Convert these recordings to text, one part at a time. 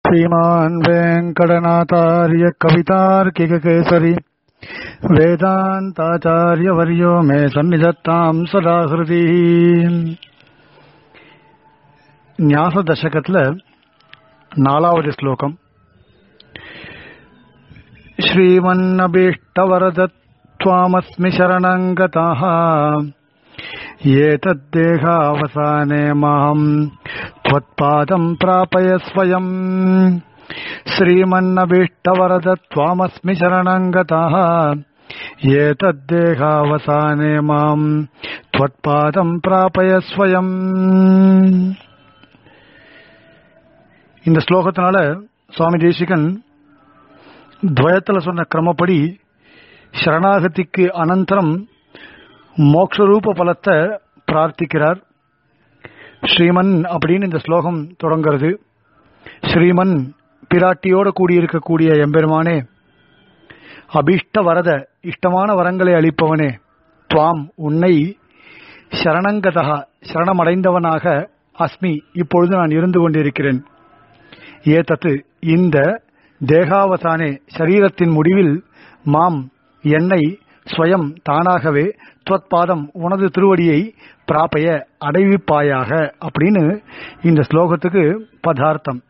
श्रीमान् वेङ्कटनाथार्य कवितार्किककेसरी वेदान्ताचार्यवर्यो मे सन्निधत्ताम् सदा हृदि न्यासदशकத்துல நாலாவது ஸ்லோகம் श्रीमन्नभीष्टवरदत्वामस्मि शरणङ्गतः एतद्देहावसाने माम् त्वत्पादम् प्रापय स्वयम् श्रीमन्नभीष्टवरदत्वामस्मि शरणङ्गतः एतद्देहावसाने माम् त्वत्पादम् प्रापय स्वयम् இந்த ஸ்லோகத்தினால சுவாமி தேசிகன் துவயத்துல சொன்ன கிரமப்படி சரணாகதிக்கு அனந்தரம் மோக்ஷரூப பலத்தை பிரார்த்திக்கிறார் ஸ்ரீமன் அப்படின்னு இந்த ஸ்லோகம் தொடங்கிறது ஸ்ரீமன் பிராட்டியோட கூடியிருக்கக்கூடிய எம்பெருமானே அபிஷ்ட வரத இஷ்டமான வரங்களை அளிப்பவனே துவாம் உன்னை சரணங்கதா சரணமடைந்தவனாக அஸ்மி இப்பொழுது நான் இருந்து கொண்டிருக்கிறேன் ஏதத்து இந்த தேகாவசானே சரீரத்தின் முடிவில் மாம் என்னை ஸ்வயம் தானாகவே துவத்பாதம் உனது திருவடியை பிராப்பைய அடைவிப்பாயாக அப்படின்னு இந்த ஸ்லோகத்துக்கு பதார்த்தம்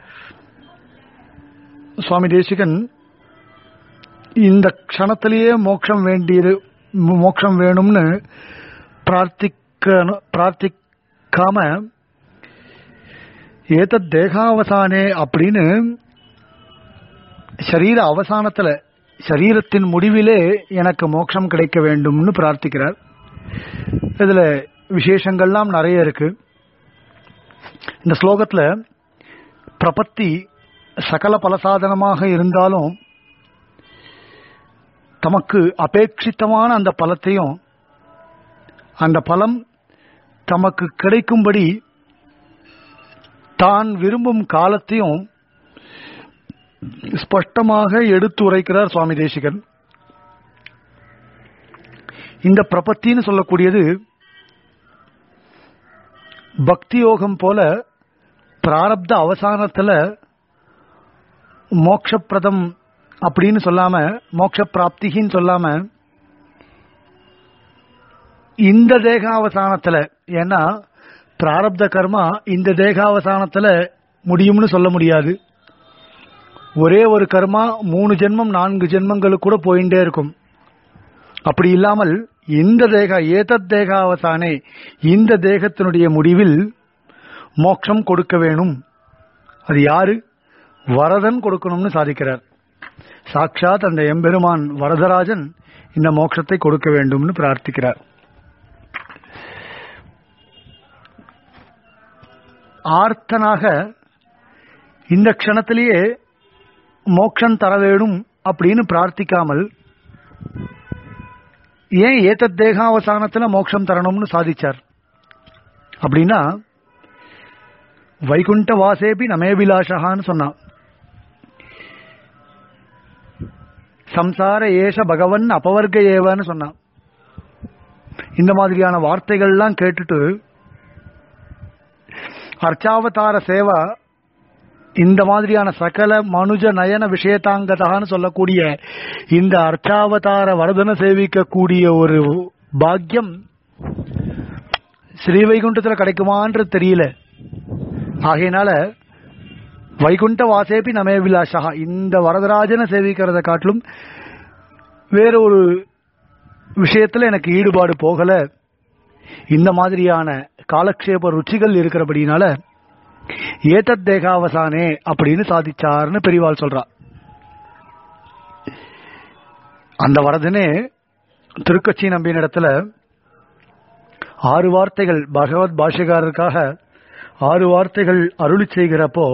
சுவாமி தேசிகன் இந்த க்ஷணத்திலேயே மோட்சம் வேண்டியது மோட்சம் வேணும்னு பிரார்த்திக்க பிரார்த்திக்காம ஏதத் தேகாவசானே அப்படின்னு சரீர அவசானத்துல சரீரத்தின் முடிவிலே எனக்கு மோட்சம் கிடைக்க வேண்டும்னு பிரார்த்திக்கிறார் இதுல விசேஷங்கள்லாம் நிறைய இருக்கு இந்த ஸ்லோகத்துல பிரபத்தி சகல பலசாதனமாக இருந்தாலும் தமக்கு அபேட்சித்தமான அந்த பலத்தையும் அந்த பலம் தமக்கு கிடைக்கும்படி தான் விரும்பும் காலத்தையும் ஸ்பஷ்டமாக எடுத்து உரைக்கிறார் சுவாமி தேசிகன் இந்த பிரபத்தின்னு சொல்லக்கூடியது பக்தி யோகம் போல பிராரப்த அவசானத்துல மோக்ஷப்பிரதம் அப்படின்னு சொல்லாம மோட்ச பிராப்திகின்னு சொல்லாம இந்த தேகாவசானத்துல ஏன்னா பிராரப்த கர்மா இந்த தேகாவசானத்துல முடியும்னு சொல்ல முடியாது ஒரே ஒரு கர்மா மூணு ஜென்மம் நான்கு ஜென்மங்களுக்கு கூட போயிட்டே இருக்கும் அப்படி இல்லாமல் இந்த தேக ஏதத் தேகாவசானே இந்த தேகத்தினுடைய முடிவில் மோட்சம் கொடுக்க வேணும் அது யாரு வரதன் கொடுக்கணும்னு சாதிக்கிறார் சாட்சாத் அந்த எம்பெருமான் வரதராஜன் இந்த மோட்சத்தை கொடுக்க வேண்டும்னு பிரார்த்திக்கிறார் ஆர்த்தனாக இந்த க்ஷணத்திலேயே மோக்ஷம் தர வேணும் அப்படின்னு பிரார்த்திக்காமல் ஏன் ஏத்த தேகாவசானத்துல மோட்சம் தரணும்னு சாதிச்சார் அப்படின்னா வைகுண்ட வாசேபி நமேபிலாஷகான்னு சொன்னான் சம்சார ஏஷ பகவன் அபவர்க்க ஏவன்னு சொன்னான் இந்த மாதிரியான வார்த்தைகள்லாம் கேட்டுட்டு அர்ச்சாவதார சேவா இந்த மாதிரியான சகல மனுஜ நயன விஷயத்தாங்கதான்னு சொல்லக்கூடிய இந்த அர்ச்சாவதார வரதன சேவிக்கக்கூடிய ஒரு பாக்கியம் ஸ்ரீ வைகுண்டத்தில் கிடைக்குமான்றது தெரியல ஆகையினால வைகுண்ட வாசேபி நமே விலாசா இந்த வரதராஜனை சேவிக்கிறத காட்டிலும் வேற ஒரு விஷயத்துல எனக்கு ஈடுபாடு போகல இந்த மாதிரியான காலக்ஷேப ருச்சிகள் இருக்கிறபடினால ஏதத் தேகாவசானே அப்படின்னு சாதிச்சார்னு பெரியவாள் சொல்றா அந்த வரதனே திருக்கட்சி நம்பின இடத்துல ஆறு வார்த்தைகள் பகவத் பாஷகாரருக்காக ஆறு வார்த்தைகள் அருளி செய்கிறப்போ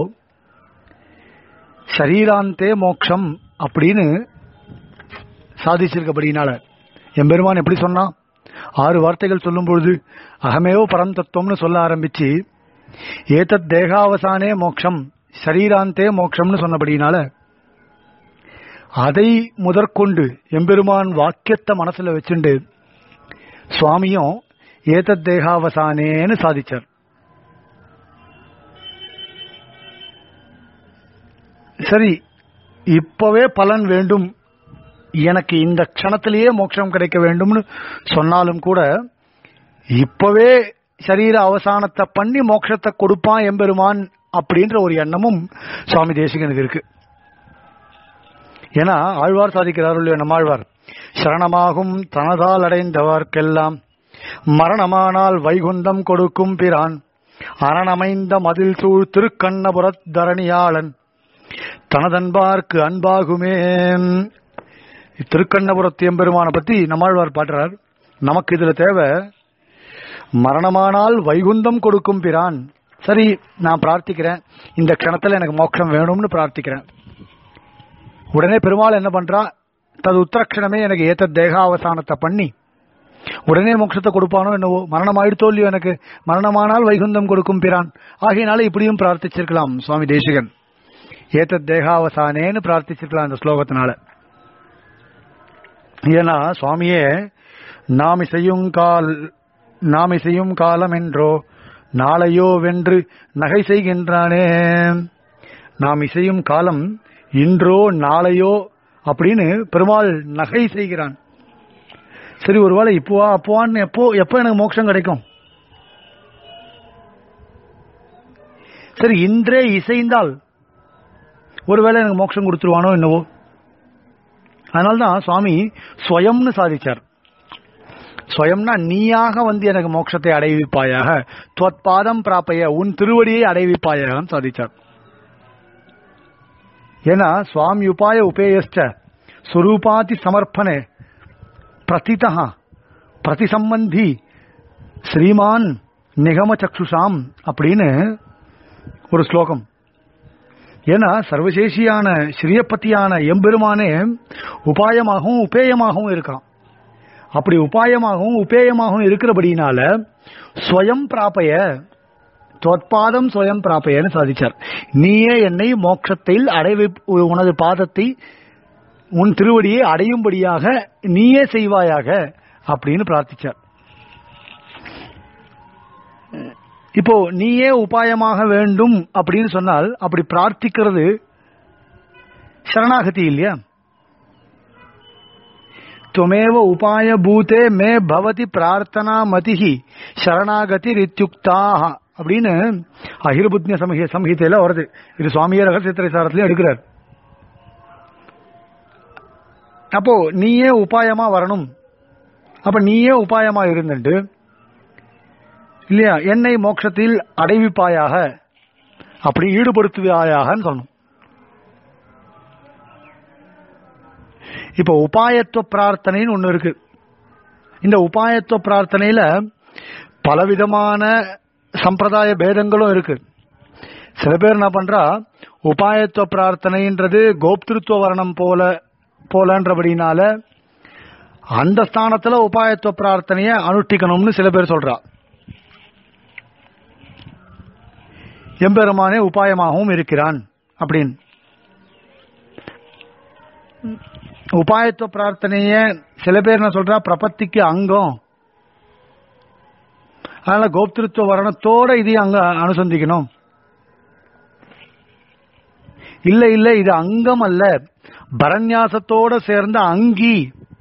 சரீராந்தே மோக்ஷம் அப்படின்னு சாதிச்சிருக்கபடினால எம்பெருமான் எப்படி சொன்னான் ஆறு வார்த்தைகள் சொல்லும் பொழுது அகமேவ பரம் தத்துவம்னு சொல்ல ஆரம்பிச்சு ஏதத் தேகாவசானே மோக்ஷம் சரீராந்தே மோக்ஷம்னு சொன்னபடினால அதை முதற்கொண்டு எம்பெருமான் வாக்கியத்தை மனசுல வச்சுண்டு சுவாமியும் ஏதத் தேகாவசானேன்னு சாதிச்சார் சரி இப்பவே பலன் வேண்டும் எனக்கு இந்த க்ஷணத்திலேயே மோட்சம் கிடைக்க வேண்டும்னு சொன்னாலும் கூட இப்பவே சரீர அவசானத்தை பண்ணி மோட்சத்தை கொடுப்பான் எம்பெருமான் அப்படின்ற ஒரு எண்ணமும் சுவாமி தேசிகனுக்கு இருக்கு ஏன்னா ஆழ்வார் சாதிக்கிறார் இல்லையோ நம்மாழ்வார் சரணமாகும் தனதால் அடைந்தவர்க்கெல்லாம் மரணமானால் வைகுந்தம் கொடுக்கும் பிரான் அரணமைந்த மதில் சூழ் திருக்கண்ணபுரத் தரணியாளன் தனதன்பார்க்கு அன்பாகுமே திருக்கண்ணபுரத்து எம்பெருமானை பத்தி நம்மாழ்வார் பாடுறார் நமக்கு இதுல தேவை மரணமானால் வைகுந்தம் கொடுக்கும் பிரான் சரி நான் பிரார்த்திக்கிறேன் இந்த க்ஷணத்துல எனக்கு மோட்சம் வேணும்னு பிரார்த்திக்கிறேன் உடனே பெருமாள் என்ன பண்றா தது உத்தரக்ஷணமே எனக்கு ஏத்த தேகாவசானத்தை பண்ணி உடனே மோட்சத்தை கொடுப்பானோ என்னவோ மரணம் ஆயிடுத்தோ இல்லையோ எனக்கு மரணமானால் வைகுந்தம் கொடுக்கும் பிரான் ஆகையினால இப்படியும் பிரார்த்திச்சிருக்கலாம் சுவாமி தேசிகன் ஏத்த தேகாவசானேன்னு பிரார்த்திச்சிருக்கலாம் இந்த ஸ்லோகத்தினால ஏன்னா சுவாமியே நாம் இசையும் கால் நாம் இசையும் காலம் என்றோ நாளையோ வென்று நகை செய்கின்றானே நாம் இசையும் காலம் இன்றோ நாளையோ அப்படின்னு பெருமாள் நகை செய்கிறான் சரி ஒருவேளை இப்போவா அப்போவான்னு எப்போ எப்போ எனக்கு மோட்சம் கிடைக்கும் சரி இன்றே இசைந்தால் ஒருவேளை எனக்கு மோட்சம் கொடுத்துருவானோ என்னவோ அதனால்தான் சுவாமி ஸ்வயம்னு சாதிச்சார் ஸ்வயம்னா நீயாக வந்து எனக்கு மோட்சத்தை அடைவிப்பாயாக துவத்பாதம் பிராப்பைய உன் திருவடியை அடைவிப்பாயாக சாதிச்சார் ஏன்னா சுவாமி உபாய உபேயஸ்ட சுரூபாதி சமர்ப்பணே பிரதிதா பிரதிசம்பந்தி ஸ்ரீமான் நிகம சக்ஷுஷாம் அப்படின்னு ஒரு ஸ்லோகம் ஏன்னா சர்வசேஷியான ஸ்ரீயப்பத்தியான எம்பெருமானே உபாயமாகவும் உபேயமாகவும் இருக்கான் அப்படி உபாயமாகவும் உபேயமாகவும் இருக்கிறபடினால ஸ்வயம் பிராப்பய தொற்பாதம் ஸ்வயம் பிராப்பயன்னு சாதிச்சார் நீயே என்னை மோட்சத்தில் அடைவி உனது பாதத்தை உன் திருவடியை அடையும்படியாக நீயே செய்வாயாக அப்படின்னு பிரார்த்திச்சார் இப்போ நீயே உபாயமாக வேண்டும் அப்படின்னு சொன்னால் அப்படி பிரார்த்திக்கிறது சரணாகதி இல்லையா துமேவ உபாய பூதே மே பவதி பிரார்த்தனா மதிஹி சரணாகதி ரித்யுக்தாக அப்படின்னு அகிர்புத்ய சமஹி சம்ஹிதையில வருது இது சுவாமிய ரகசியத்திரை சாரத்திலையும் எடுக்கிறார் அப்போ நீயே உபாயமா வரணும் அப்ப நீயே உபாயமா இருந்துட்டு இல்லையா என்னை மோட்சத்தில் அடைவிப்பாயாக அப்படி ஈடுபடுத்துவாயாகன்னு சொல்லணும் இப்ப உபாயத்துவ பிரார்த்தனைன்னு ஒண்ணு இருக்கு இந்த உபாயத்துவ பிரார்த்தனையில பலவிதமான சம்பிரதாய பேதங்களும் இருக்கு சில பேர் என்ன பண்றா உபாயத்துவ பிரார்த்தனைன்றது கோப்திருத்துவ வர்ணம் போல போலன்றபடினால அந்த ஸ்தானத்துல உபாயத்துவ பிரார்த்தனைய அனுஷ்டிக்கணும்னு சில பேர் சொல்றா எம்பெருமானே உபாயமாகவும் இருக்கிறான் அப்படின்னு உபாயத்துவ பிரார்த்தனைய சில பேர் என்ன சொல்றா பிரபத்திக்கு அங்கம் அதனால கோப்திருத்துவ வர்ணத்தோட இதையும் அங்க அனுசந்திக்கணும் இல்ல இல்ல இது அங்கம் அல்ல பரநியாசத்தோட சேர்ந்த அங்கி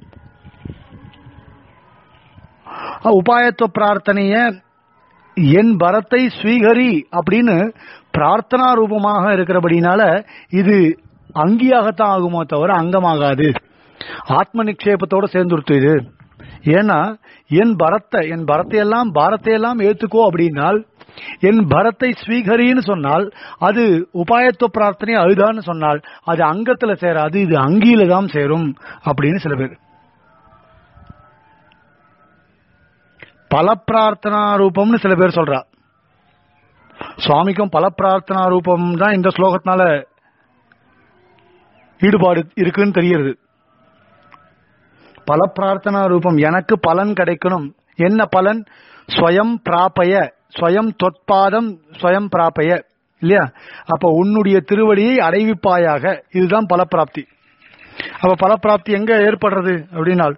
உபாயத்துவ பிரார்த்தனைய என் பரத்தை ஸ்வீகரி அப்படின்னு பிரார்த்தனா ரூபமாக இருக்கிறபடினால இது அங்கியாகத்தான் ஆகுமோ தவிர அங்கமாகாது ஆத்ம நிக்ஷேபத்தோட சேர்ந்துருத்து இது ஏன்னா என் பரத்தை என் பரத்தை எல்லாம் பாரத்தை எல்லாம் ஏத்துக்கோ அப்படின்னால் என் பரத்தை ஸ்வீகரின்னு சொன்னால் அது உபாயத்துவ பிரார்த்தனை அதுதான்னு சொன்னால் அது அங்கத்துல சேராது இது அங்கியில தான் சேரும் அப்படின்னு சில பேர் பல பிரார்த்தனா ரூபம்னு சில பேர் சொல்றா சுவாமிக்கும் பல பிரார்த்தனா ரூபம் தான் இந்த ஸ்லோகத்தினால ஈடுபாடு இருக்குன்னு தெரிகிறது பல பிரார்த்தனா ரூபம் எனக்கு பலன் கிடைக்கணும் என்ன பலன் ஸ்வயம் பிராப்பய ஸ்வயம் தொற்பாதம் ஸ்வயம் பிராப்பய இல்லையா அப்ப உன்னுடைய திருவடியை அடைவிப்பாயாக இதுதான் பல பிராப்தி அப்ப பல பிராப்தி எங்க ஏற்படுறது அப்படின்னால்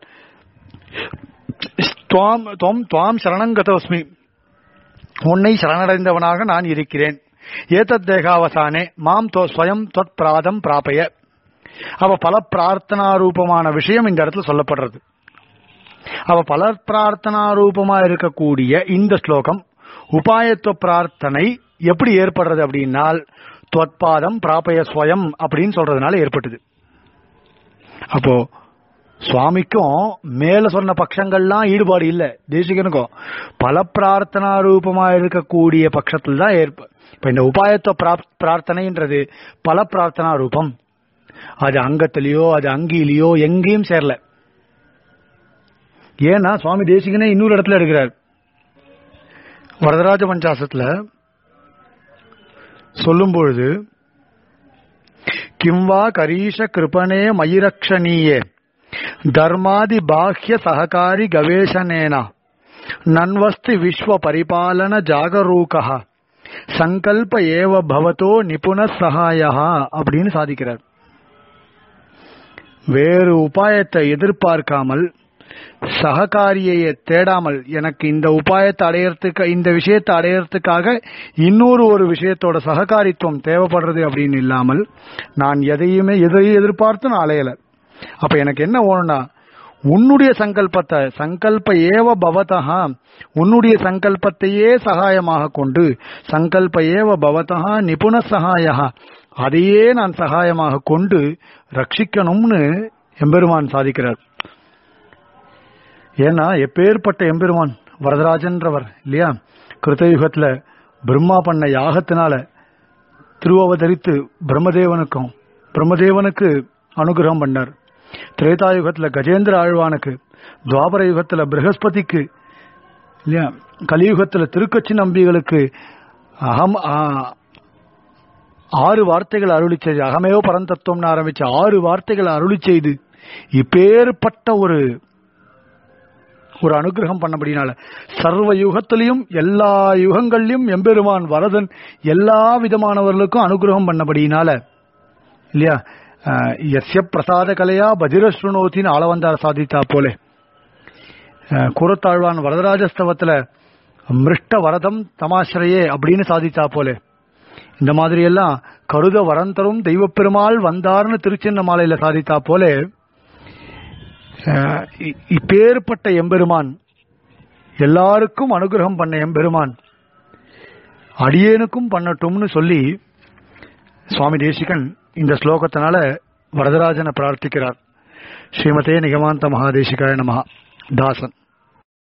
துவாம் துவம் துவாம் சரணங்கதோஸ்மி உன்னை சரணடைந்தவனாக நான் இருக்கிறேன் ஏதத் தேகாவசானே மாம் தோ ஸ்வயம் தொத் பிராதம் பிராபய அவ பல பிரார்த்தனா ரூபமான விஷயம் இந்த இடத்துல சொல்லப்படுறது அவ பல பிரார்த்தனா ரூபமா இருக்கக்கூடிய இந்த ஸ்லோகம் உபாயத்துவ பிரார்த்தனை எப்படி ஏற்படுறது அப்படின்னால் தொத்பாதம் பிராபய ஸ்வயம் அப்படின்னு சொல்றதுனால ஏற்பட்டது அப்போ சுவாமிக்கும் மேல சொன்ன பட்சங்கள்லாம் ஈடுபாடு இல்ல தேசிகனுக்கும் பல பிரார்த்தனா ரூபமா இருக்கக்கூடிய பட்சத்தில் தான் ஏற்ப இப்ப இந்த உபாயத்துவ பிராப்- பிரார்த்தனைன்றது பல பிரார்த்தனா ரூபம் அது அங்கத்திலேயோ அது அங்கிலேயோ எங்கேயும் சேரல ஏன்னா சுவாமி தேசிகனே இன்னொரு இடத்துல இருக்கிறார் வரதராஜ பஞ்சாசத்துல சொல்லும் பொழுது கிம்வா கரீஷ கிருபணே மயிரக்ஷணீயே தர்மாதி பாஹ்ய சககாரி கவேஷனேன நன்வஸ்தி விஸ்வ பரிபாலன ஜாகரூகா சங்கல்ப ஏவ பவதோ நிபுண சகாயா அப்படின்னு சாதிக்கிறார் வேறு உபாயத்தை எதிர்பார்க்காமல் சககாரியை தேடாமல் எனக்கு இந்த உபாயத்தை அடையறதுக்கு இந்த விஷயத்தை அடையறதுக்காக இன்னொரு ஒரு விஷயத்தோட சககாரித்துவம் தேவைப்படுறது அப்படின்னு இல்லாமல் நான் எதையுமே எதையும் எதிர்பார்த்து நான் அலையல அப்ப எனக்கு என்ன வேணும்னா உன்னுடைய சங்கல்பத்தை சங்கல்ப ஏவ பவதா உன்னுடைய சங்கல்பத்தையே சகாயமாக கொண்டு சங்கல்ப ஏவ பவதா நிபுண சகாயா அதையே நான் சகாயமாக கொண்டு ரட்சிக்கணும்னு எம்பெருமான் சாதிக்கிறார் ஏன்னா எப்பேற்பட்ட எம்பெருமான் வரதராஜன்றவர் இல்லையா கிருத்தயுகத்துல பிரம்மா பண்ண யாகத்தினால திருவவதரித்து பிரம்மதேவனுக்கும் பிரம்மதேவனுக்கு அனுகிரகம் பண்ணார் திரேதாயுகத்துல கஜேந்திர ஆழ்வானுக்கு துவாபர யுகத்துல பிரகஸ்பதிக்கு இல்லையா கலியுகத்துல திருக்கச்சி நம்பிகளுக்கு அகம் ஆ- ஆறு வார்த்தைகள் அருளி செய்து அகமேவ பரந்தத்துவம்னு ஆரம்பிச்ச ஆறு வார்த்தைகளை அருளி செய்து இப்பேற்பட்ட ஒரு ஒரு அனுகிரகம் பண்ணபடினால சர்வ யுகத்திலையும் எல்லா யுகங்கள்லயும் எம்பெருமான் வரதன் எல்லா விதமானவர்களுக்கும் அனுகிரகம் பண்ணபடினால இல்லையா அஹ், எஸ்ய பிரசாத கலையா பஜிரஸ்ருணோத்தின்னு ஆளவந்தார் சாதித்தா போலே அஹ், கூரத்தாழ்வான் வரதராஜஸ்தவத்துல மிருஷ்ட வரதம் தமாசிரையே அப்படின்னு சாதித்தா போலே இந்த மாதிரி எல்லாம் கருத வரந்தரும் தெய்வப் பெருமாள் வந்தார்னு திருச்சின்ன மாலையில சாதித்தா போலே அஹ், இ- இப்பேற்பட்ட எம்பெருமான் எல்லாருக்கும் அனுகிரகம் பண்ண எம்பெருமான் அடியேனுக்கும் பண்ணட்டும்னு சொல்லி சுவாமி தேசிகன் இந்த ஸ்லோகத்தினால வரதராஜனை பிரார்த்திக்கிறார் ஸ்ரீமதே நிகமாந்த மகாதேசிகாய நமஹா தாசன்